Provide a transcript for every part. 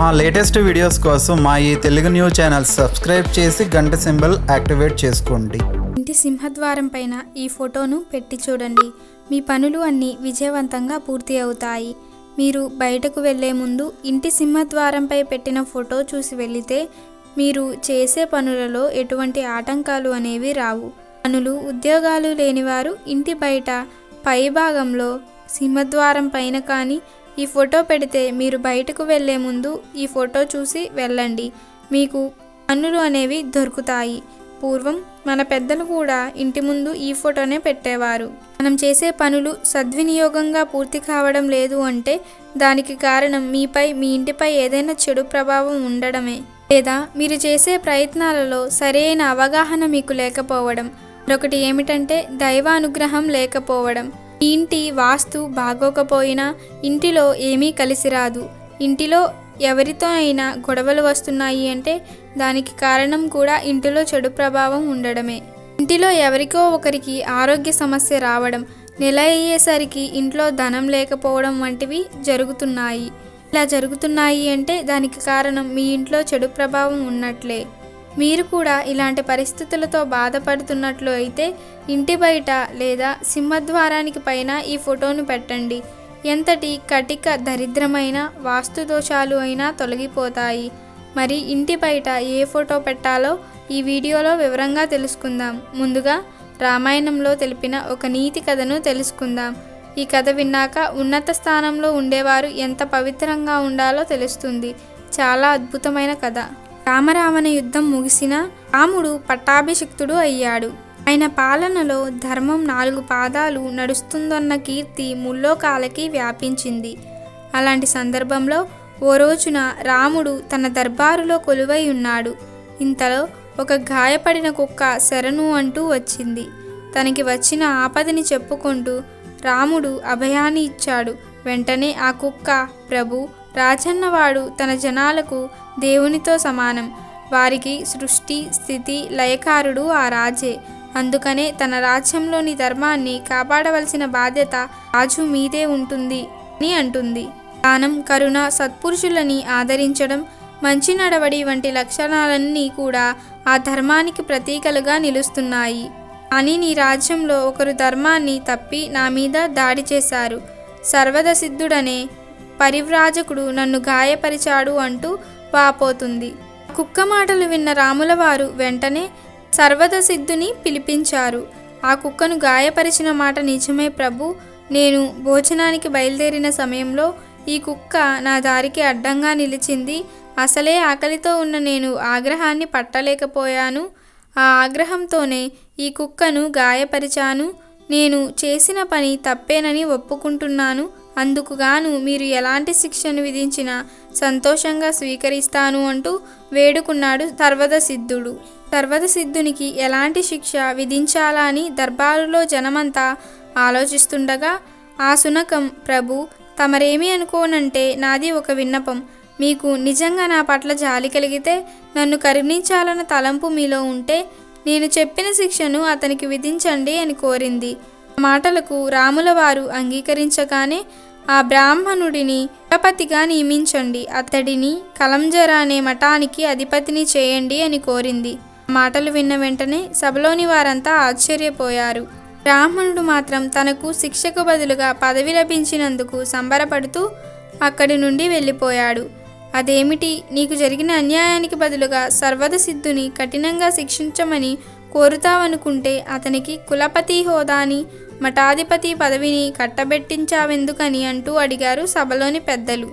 మా latest videos కోసం మా ఈ తెలుగు న్యూస్ ఛానల్ సబ్స్క్రైబ్ చేసి గంట సింబల్ యాక్టివేట్ చేసుకోండి ఇంటి సింహద్వారం పైన ఈ ఫోటోను పెట్టి చూడండి మీ పనులు అన్నీ విజయవంతంగా పూర్తి అవుతాయి మీరు బయటకు వెళ్ళే ముందు ఇంటి సింహద్వారంపై పెట్టిన ఫోటో చూసి వెళితే మీరు చేసే పనులలో ఎటువంటి ఆటంకాలు అనేవి రావు పనులు ఉద్యోగాలు లేనివారు ఇంటి బయట పై భాగంలో సింహద్వారం పైన కానీ ఈ ఫోటో పెడితే మీరు బయటకు వెళ్ళే ముందు ఈ ఫోటో చూసి వెళ్ళండి మీకు పనులు అనేవి దొరుకుతాయి పూర్వం మన పెద్దలు కూడా ఇంటి ముందు ఈ ఫోటోనే పెట్టేవారు మనం చేసే పనులు సద్వినియోగంగా పూర్తి కావడం లేదు అంటే దానికి కారణం మీపై మీ ఇంటిపై ఏదైనా చెడు ప్రభావం ఉండడమే లేదా మీరు చేసే ప్రయత్నాలలో సరైన అవగాహన మీకు లేకపోవడం మరొకటి ఏమిటంటే దైవానుగ్రహం లేకపోవడం ఈ ఇంటి వాస్తు బాగోకపోయినా ఇంటిలో ఏమీ కలిసి రాదు ఇంటిలో ఎవరితో అయినా గొడవలు వస్తున్నాయి అంటే దానికి కారణం కూడా ఇంటిలో చెడు ప్రభావం ఉండడమే ఇంటిలో ఎవరికో ఒకరికి ఆరోగ్య సమస్య రావడం నెల అయ్యేసరికి ఇంట్లో ధనం లేకపోవడం వంటివి జరుగుతున్నాయి ఇలా జరుగుతున్నాయి అంటే దానికి కారణం మీ ఇంట్లో చెడు ప్రభావం ఉన్నట్లే మీరు కూడా ఇలాంటి పరిస్థితులతో బాధపడుతున్నట్లు అయితే ఇంటి బయట లేదా సింహద్వారానికి పైన ఈ ఫోటోను పెట్టండి ఎంతటి కటిక దరిద్రమైన వాస్తు దోషాలు అయినా తొలగిపోతాయి మరి ఇంటి బయట ఏ ఫోటో పెట్టాలో ఈ వీడియోలో వివరంగా తెలుసుకుందాం ముందుగా రామాయణంలో తెలిపిన ఒక నీతి కథను తెలుసుకుందాం ఈ కథ విన్నాక ఉన్నత స్థానంలో ఉండేవారు ఎంత పవిత్రంగా ఉండాలో తెలుస్తుంది చాలా అద్భుతమైన కథ రామరావణ యుద్ధం ముగిసిన రాముడు పట్టాభిషిక్తుడు అయ్యాడు ఆయన పాలనలో ధర్మం నాలుగు పాదాలు నడుస్తుందన్న కీర్తి ముల్లోకాలకి వ్యాపించింది అలాంటి సందర్భంలో ఓ రోజున రాముడు తన దర్బారులో కొలువై ఉన్నాడు ఇంతలో ఒక గాయపడిన కుక్క శరణు అంటూ వచ్చింది తనకి వచ్చిన ఆపదని చెప్పుకుంటూ రాముడు అభయాన్ని ఇచ్చాడు వెంటనే ఆ కుక్క ప్రభు రాజన్నవాడు తన జనాలకు దేవునితో సమానం వారికి సృష్టి స్థితి లయకారుడు ఆ రాజే అందుకనే తన రాజ్యంలోని ధర్మాన్ని కాపాడవలసిన బాధ్యత రాజు మీదే ఉంటుంది అని అంటుంది దానం కరుణ సత్పురుషులని ఆదరించడం మంచి నడవడి వంటి లక్షణాలన్నీ కూడా ఆ ధర్మానికి ప్రతీకలుగా నిలుస్తున్నాయి అని నీ రాజ్యంలో ఒకరు ధర్మాన్ని తప్పి నా మీద దాడి చేశారు సర్వదసిద్ధుడనే పరివ్రాజకుడు నన్ను గాయపరిచాడు అంటూ వాపోతుంది కుక్క మాటలు విన్న రాములవారు వెంటనే సర్వదసిద్ధుని పిలిపించారు ఆ కుక్కను గాయపరిచిన మాట నిజమే ప్రభు నేను భోజనానికి బయలుదేరిన సమయంలో ఈ కుక్క నా దారికి అడ్డంగా నిలిచింది అసలే ఆకలితో ఉన్న నేను ఆగ్రహాన్ని పట్టలేకపోయాను ఆ ఆగ్రహంతోనే ఈ కుక్కను గాయపరిచాను నేను చేసిన పని తప్పేనని ఒప్పుకుంటున్నాను అందుకుగాను మీరు ఎలాంటి శిక్షను విధించినా సంతోషంగా స్వీకరిస్తాను అంటూ వేడుకున్నాడు సర్వదసిద్ధుడు సర్వదసిద్ధునికి ఎలాంటి శిక్ష విధించాలా అని దర్బారులో జనమంతా ఆలోచిస్తుండగా ఆ సునకం ప్రభు తమరేమీ అనుకోనంటే నాది ఒక విన్నపం మీకు నిజంగా నా పట్ల జాలి కలిగితే నన్ను కరుణించాలన్న తలంపు మీలో ఉంటే నేను చెప్పిన శిక్షను అతనికి విధించండి అని కోరింది ఆ మాటలకు రాముల వారు అంగీకరించగానే ఆ బ్రాహ్మణుడిని కులపతిగా నియమించండి అతడిని కలంజర అనే మఠానికి అధిపతిని చేయండి అని కోరింది ఆ మాటలు విన్న వెంటనే సభలోని వారంతా ఆశ్చర్యపోయారు బ్రాహ్మణుడు మాత్రం తనకు శిక్షకు బదులుగా పదవి లభించినందుకు సంబరపడుతూ అక్కడి నుండి వెళ్ళిపోయాడు అదేమిటి నీకు జరిగిన అన్యాయానికి బదులుగా సర్వద సిద్ధుని కఠినంగా శిక్షించమని కోరుతావనుకుంటే అతనికి కులపతి హోదాని మఠాధిపతి పదవిని కట్టబెట్టించావెందుకని అంటూ అడిగారు సభలోని పెద్దలు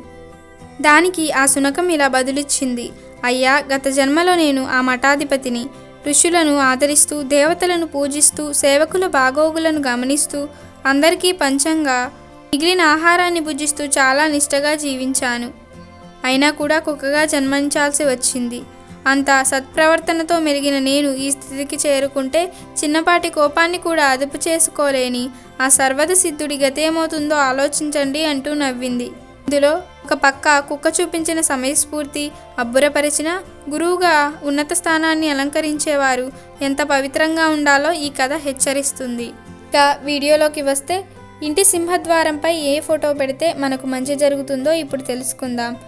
దానికి ఆ సునకం ఇలా బదులిచ్చింది అయ్యా గత జన్మలో నేను ఆ మఠాధిపతిని ఋషులను ఆదరిస్తూ దేవతలను పూజిస్తూ సేవకుల బాగోగులను గమనిస్తూ అందరికీ పంచంగా మిగిలిన ఆహారాన్ని భుజిస్తూ చాలా నిష్టగా జీవించాను అయినా కూడా కుక్కగా జన్మించాల్సి వచ్చింది అంత సత్ప్రవర్తనతో మెరిగిన నేను ఈ స్థితికి చేరుకుంటే చిన్నపాటి కోపాన్ని కూడా అదుపు చేసుకోలేని ఆ సర్వద సిద్ధుడి గతేమవుతుందో ఆలోచించండి అంటూ నవ్వింది ఇందులో ఒక పక్క కుక్క చూపించిన సమయస్ఫూర్తి అబ్బురపరిచిన గురువుగా ఉన్నత స్థానాన్ని అలంకరించేవారు ఎంత పవిత్రంగా ఉండాలో ఈ కథ హెచ్చరిస్తుంది ఇక వీడియోలోకి వస్తే ఇంటి సింహద్వారంపై ఏ ఫోటో పెడితే మనకు మంచి జరుగుతుందో ఇప్పుడు తెలుసుకుందాం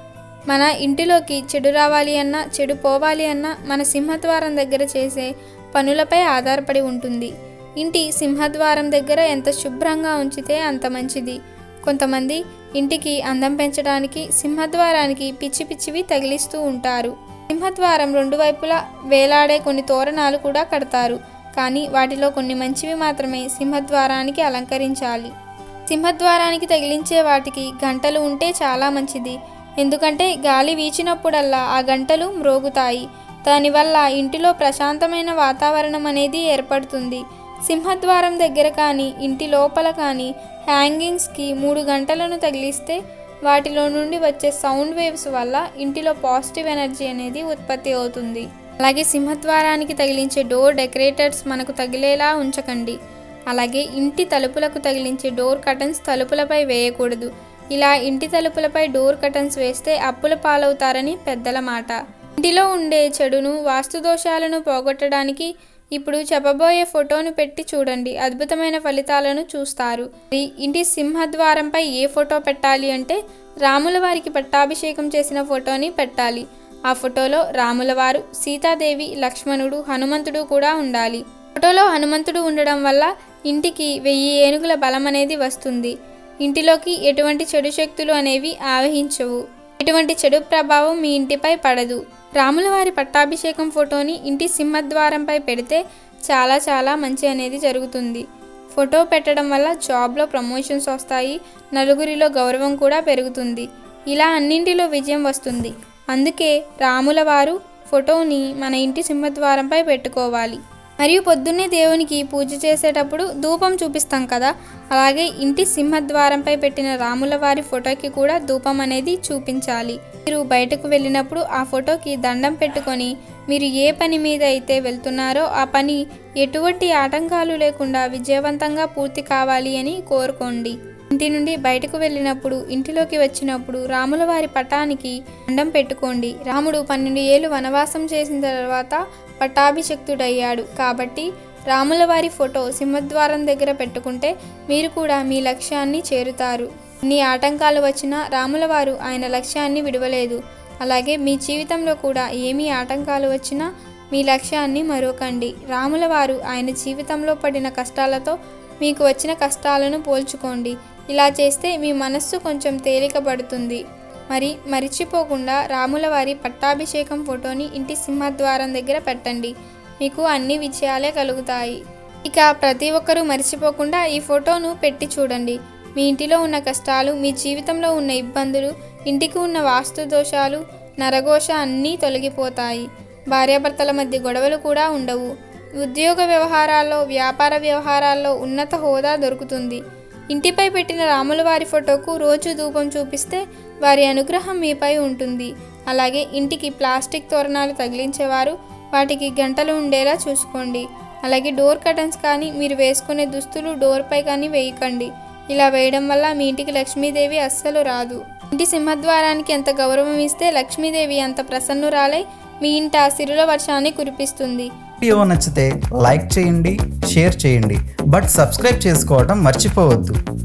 మన ఇంటిలోకి చెడు రావాలి అన్నా చెడు పోవాలి అన్నా మన సింహద్వారం దగ్గర చేసే పనులపై ఆధారపడి ఉంటుంది ఇంటి సింహద్వారం దగ్గర ఎంత శుభ్రంగా ఉంచితే అంత మంచిది కొంతమంది ఇంటికి అందం పెంచడానికి సింహద్వారానికి పిచ్చి పిచ్చివి తగిలిస్తూ ఉంటారు సింహద్వారం రెండు వైపులా వేలాడే కొన్ని తోరణాలు కూడా కడతారు కానీ వాటిలో కొన్ని మంచివి మాత్రమే సింహద్వారానికి అలంకరించాలి సింహద్వారానికి తగిలించే వాటికి గంటలు ఉంటే చాలా మంచిది ఎందుకంటే గాలి వీచినప్పుడల్లా ఆ గంటలు మ్రోగుతాయి దానివల్ల ఇంటిలో ప్రశాంతమైన వాతావరణం అనేది ఏర్పడుతుంది సింహద్వారం దగ్గర కానీ ఇంటి లోపల కానీ హ్యాంగింగ్స్కి మూడు గంటలను తగిలిస్తే వాటిలో నుండి వచ్చే సౌండ్ వేవ్స్ వల్ల ఇంటిలో పాజిటివ్ ఎనర్జీ అనేది ఉత్పత్తి అవుతుంది అలాగే సింహద్వారానికి తగిలించే డోర్ డెకరేటర్స్ మనకు తగిలేలా ఉంచకండి అలాగే ఇంటి తలుపులకు తగిలించే డోర్ కటన్స్ తలుపులపై వేయకూడదు ఇలా ఇంటి తలుపులపై డోర్ కటన్స్ వేస్తే అప్పుల పాలవుతారని పెద్దల మాట ఇంటిలో ఉండే చెడును వాస్తు దోషాలను పోగొట్టడానికి ఇప్పుడు చెప్పబోయే ఫోటోను పెట్టి చూడండి అద్భుతమైన ఫలితాలను చూస్తారు మరి ఇంటి సింహద్వారంపై ఏ ఫోటో పెట్టాలి అంటే రాముల వారికి పట్టాభిషేకం చేసిన ఫోటోని పెట్టాలి ఆ ఫోటోలో రాముల వారు సీతాదేవి లక్ష్మణుడు హనుమంతుడు కూడా ఉండాలి ఫోటోలో హనుమంతుడు ఉండడం వల్ల ఇంటికి వెయ్యి ఏనుగుల బలం అనేది వస్తుంది ఇంటిలోకి ఎటువంటి చెడు శక్తులు అనేవి ఆవహించవు ఎటువంటి చెడు ప్రభావం మీ ఇంటిపై పడదు రాముల వారి పట్టాభిషేకం ఫోటోని ఇంటి సింహద్వారంపై పెడితే చాలా చాలా మంచి అనేది జరుగుతుంది ఫోటో పెట్టడం వల్ల జాబ్లో ప్రమోషన్స్ వస్తాయి నలుగురిలో గౌరవం కూడా పెరుగుతుంది ఇలా అన్నింటిలో విజయం వస్తుంది అందుకే రాముల వారు ఫోటోని మన ఇంటి సింహద్వారంపై పెట్టుకోవాలి మరియు పొద్దున్నే దేవునికి పూజ చేసేటప్పుడు ధూపం చూపిస్తాం కదా అలాగే ఇంటి సింహద్వారంపై పెట్టిన రాముల వారి ఫోటోకి కూడా ధూపం అనేది చూపించాలి మీరు బయటకు వెళ్ళినప్పుడు ఆ ఫోటోకి దండం పెట్టుకొని మీరు ఏ పని మీద అయితే వెళ్తున్నారో ఆ పని ఎటువంటి ఆటంకాలు లేకుండా విజయవంతంగా పూర్తి కావాలి అని కోరుకోండి ఇంటి నుండి బయటకు వెళ్ళినప్పుడు ఇంటిలోకి వచ్చినప్పుడు రాముల వారి పటానికి దండం పెట్టుకోండి రాముడు పన్నెండు ఏళ్ళు వనవాసం చేసిన తర్వాత పట్టాభిషక్తుడయ్యాడు కాబట్టి రాముల వారి ఫోటో సింహద్వారం దగ్గర పెట్టుకుంటే మీరు కూడా మీ లక్ష్యాన్ని చేరుతారు ఎన్ని ఆటంకాలు వచ్చినా రాముల వారు ఆయన లక్ష్యాన్ని విడవలేదు అలాగే మీ జీవితంలో కూడా ఏమీ ఆటంకాలు వచ్చినా మీ లక్ష్యాన్ని మరొకండి రాముల వారు ఆయన జీవితంలో పడిన కష్టాలతో మీకు వచ్చిన కష్టాలను పోల్చుకోండి ఇలా చేస్తే మీ మనస్సు కొంచెం తేలికపడుతుంది మరి మరిచిపోకుండా రాముల వారి పట్టాభిషేకం ఫోటోని ఇంటి సింహద్వారం దగ్గర పెట్టండి మీకు అన్ని విజయాలే కలుగుతాయి ఇక ప్రతి ఒక్కరూ మర్చిపోకుండా ఈ ఫోటోను పెట్టి చూడండి మీ ఇంటిలో ఉన్న కష్టాలు మీ జీవితంలో ఉన్న ఇబ్బందులు ఇంటికి ఉన్న వాస్తు దోషాలు నరఘోష అన్నీ తొలగిపోతాయి భార్యాభర్తల మధ్య గొడవలు కూడా ఉండవు ఉద్యోగ వ్యవహారాల్లో వ్యాపార వ్యవహారాల్లో ఉన్నత హోదా దొరుకుతుంది ఇంటిపై పెట్టిన రాముల వారి ఫోటోకు రోజు ధూపం చూపిస్తే వారి అనుగ్రహం మీపై ఉంటుంది అలాగే ఇంటికి ప్లాస్టిక్ తోరణాలు తగిలించేవారు వాటికి గంటలు ఉండేలా చూసుకోండి అలాగే డోర్ కర్టన్స్ కానీ మీరు వేసుకునే దుస్తులు డోర్పై కానీ వేయకండి ఇలా వేయడం వల్ల మీ ఇంటికి లక్ష్మీదేవి అస్సలు రాదు ఇంటి సింహద్వారానికి ఎంత గౌరవం ఇస్తే లక్ష్మీదేవి అంత ప్రసన్నురాలై మీ ఇంట సిరుల వర్షాన్ని కురిపిస్తుంది వీడియో నచ్చితే లైక్ చేయండి షేర్ చేయండి బట్ సబ్స్క్రైబ్ చేసుకోవడం మర్చిపోవద్దు